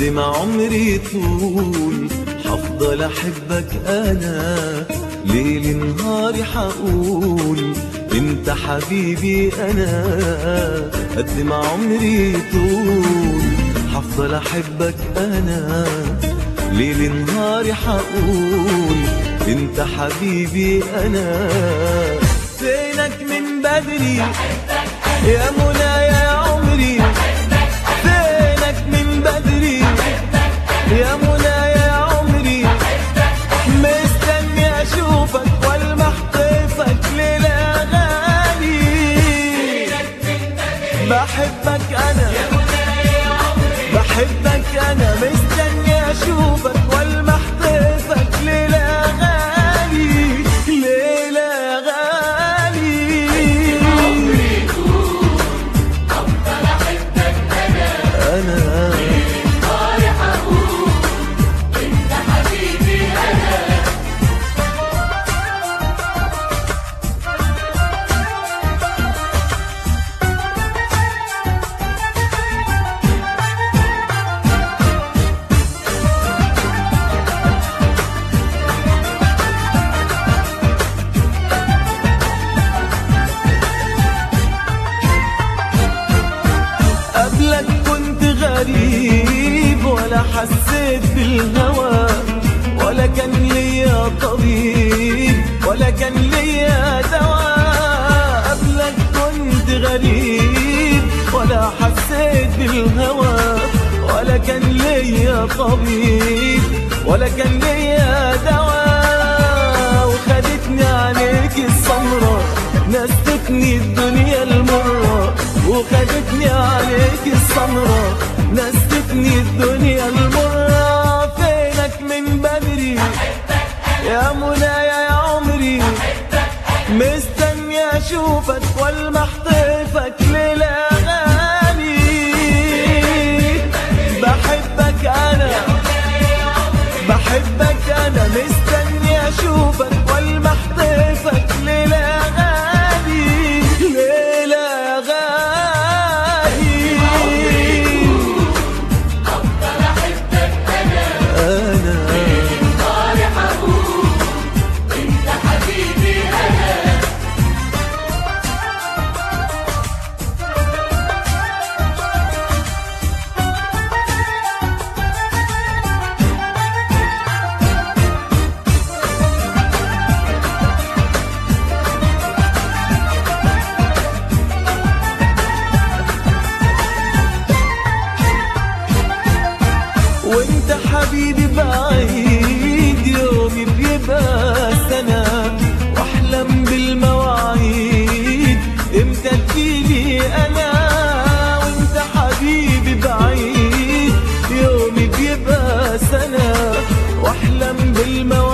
ما عمري طول حفضل احبك انا ليل نهاري حقول انت حبيبي انا قد ما عمري طول حفضل احبك انا ليل نهاري حقول انت حبيبي انا فينك من بدري يا منى يا عمري فينك من بدري يا منى يا عمري مستني اشوفك والمح طيفك للاغاني بحبك انا بحبك انا مستني اشوفك والمح طيفك للاغاني للاغاني انا قبلك كنت غريب ولا حسيت بالهوى ولا كان ليا طبيب ولا كان ليا دواء قبلك كنت غريب ولا حسيت بالهوى ولا كان ليا طبيب ولا كان ليا دواء وخدتني عليك السمرة نستني الدنيا المرة وخدتني عليك السمرة نستني الدنيا المرة فينك من بدري يا منايا يا عمري مستني اشوفك والمح طيفك للاغاني بحبك انا بحبك انا مستني اشوفك والمح طيفك للاغاني للاغاني انا وانت حبيبي بعيد يومي بيبقى سنة واحلم بالمواعيد امتى تجيلي انا وانت حبيبي بعيد يومي بيبقى سنة واحلم بالمواعيد